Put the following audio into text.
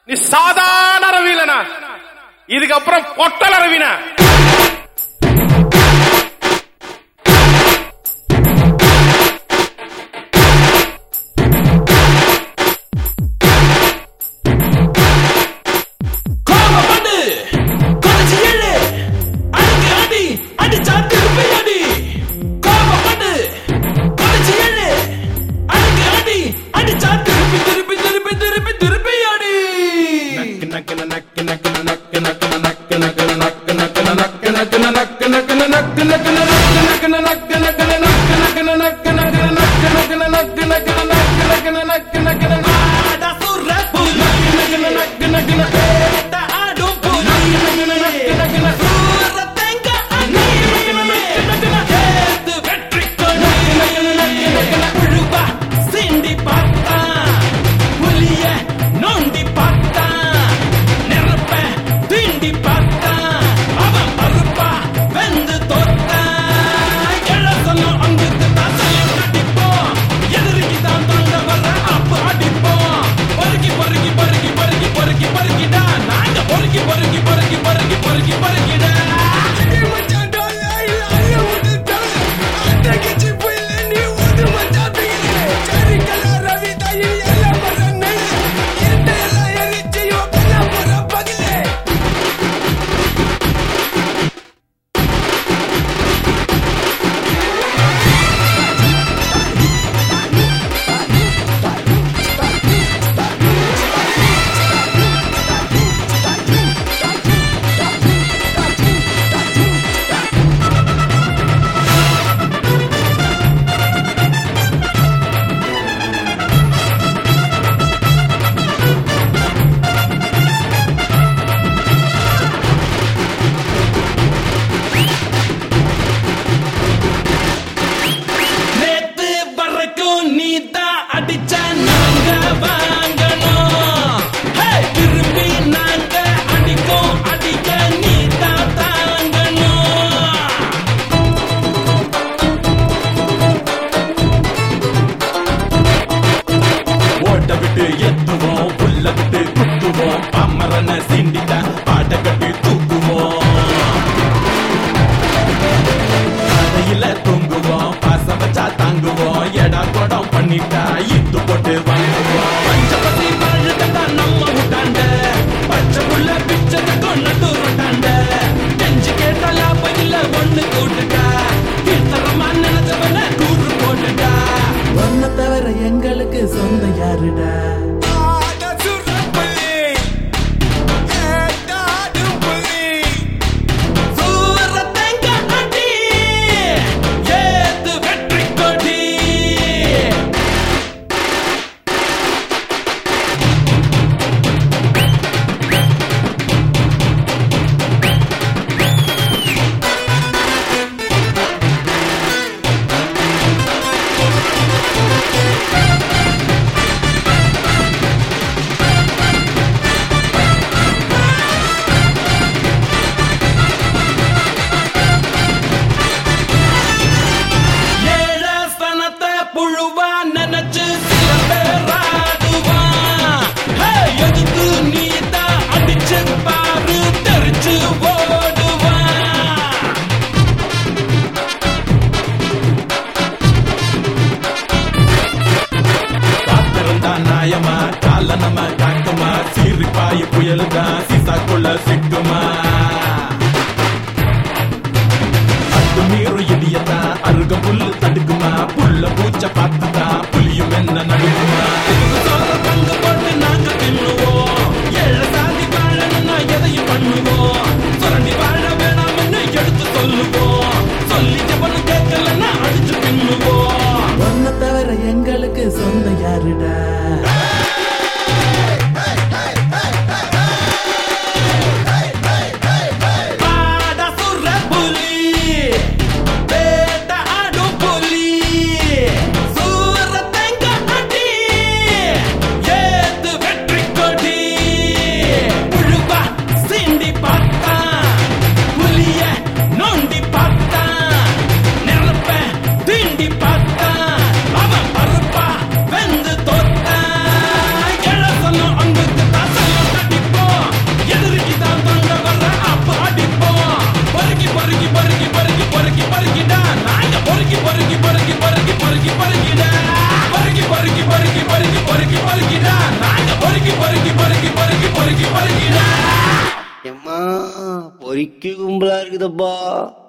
நீ சாதாரண ரவிலனா இதுக்கப்புறம் பொட்டல ரவினா கோபப்படு குறைச்சி எழு அடிக்கு அடி அடிச்சா திருப்பி அடி கோபப்படு குறைச்சி எழு அடிக்கு அடி அடிச்சா திருப்பி திருப்பி திருப்பி திருப்பி திருப்பி அடி ஆடா சுர புலி கேட்ட ஆடும் புலி சூர தேங்க அணி ஏத்து வெற்றி கொடி புழுவா சிண்டி பார்த்தா புலிய நோண்டி பார்த்தா நெருப்ப தீண்டி பார்த்தா அவன் பருப்பா வெந்து தோத்தா எழ சொல்ல அங்குக்கு தாசையும் அடிப்போம் எதிரிக்கு தான் தொண்ட வர அப்ப அடிப்போம் பொறுக்கி பொறுக்கி பொறுக்கி பொறுக்கி பொறுக்கி பொறுக்கிடா நாங்க பொறுக்கி பொறுக்கி பொறுக்கி பொறுக்கி பொறுக்கி பொறுக்கிடா நேத்து வரைக்கும் நீ தான் அடிச்ச நாங்க வாங்கணும் ஹே, திரும்பி நாங்க அடிக்கும் அடிக்க நீ தான் தாங்கணும் ஓட்ட விட்டு எத்துவோம் புல்ல விட்டு குத்துவோம் பம்மரன சிண்டிட்ட பாட்ட கட்டி தூக்குவோம் கதையில தூங்குவோம் பாசம் வச்சா தாங்குவோம் எடா கொடம் பண்ணிட்டா இத்து போட்டு வாங்குவோம் பஞ்சபதி வாழுதா நம்ம விட்டாண்ட பச்சை புள்ள பிச்சை கொண்டு ரொட்டாண்ட நெஞ்சு கேட்டா லாபம் இல்ல ஒண்ணு கூட்டுட்டா கீழ்த்தரமா நினைச்சவன கூறு போட்டுட்டா ஒன்ன தவிர எங்களுக்கு சொந்த யாருடா சூரத்தங்க அடி ஏத்து வெற்றி கொடி ஏழ ஸ்தனத்தை புழுவா நினைச்சு சில பேர் ஆடுவான் ஹே, எதுக்கு நீதான் அடிச்சு பாரு தெரிச்சு ஓடுவான் காத்திருந்தா நாயமா கால நம்ம காக்குமா சீரிப்பாய் புயலுதான் சீசாக்குள்ள சிக்குமா அத்து மீறு இடியத்தா அருக புல்லு தடுக்குமா புல்ல பூச்ச பார்த்துதா புலியும் என்ன நடுக்குமா இதுக்கு சோற பங்கு போட்டு நாங்க தின்னுவோம் ஏழ சாதி வாழணும்னா எதையும் பண்ணுவோம் சுரண்டி வாழ வேணாம்னு எடுத்து சொல்லுவோம் சொல்லி ஜபனு கேட்கலன்னா அடிச்சு பின்னுவோம் ஒன்ன தவிர எங்களுக்கு சொந்த யாருடா பாட சுர புலி வேட்ட ஆடும் புலி சூர தேங்க அடி ஏத்து வெற்றி கொடி புழுவா சிண்டி பார்த்தா புலிய நோண்டி பார்த்தா நெருப்ப தீண்டி பார்த்தா அவன் பருப்பா வெந்து தோத்தா பொறுக்கி பொறுக்கி பொறுக்கி பொறுக்கி பொறுக்கி பொறுக்கிடா எம்மா பொறிக்கு கும்பலா இருக்குதப்பா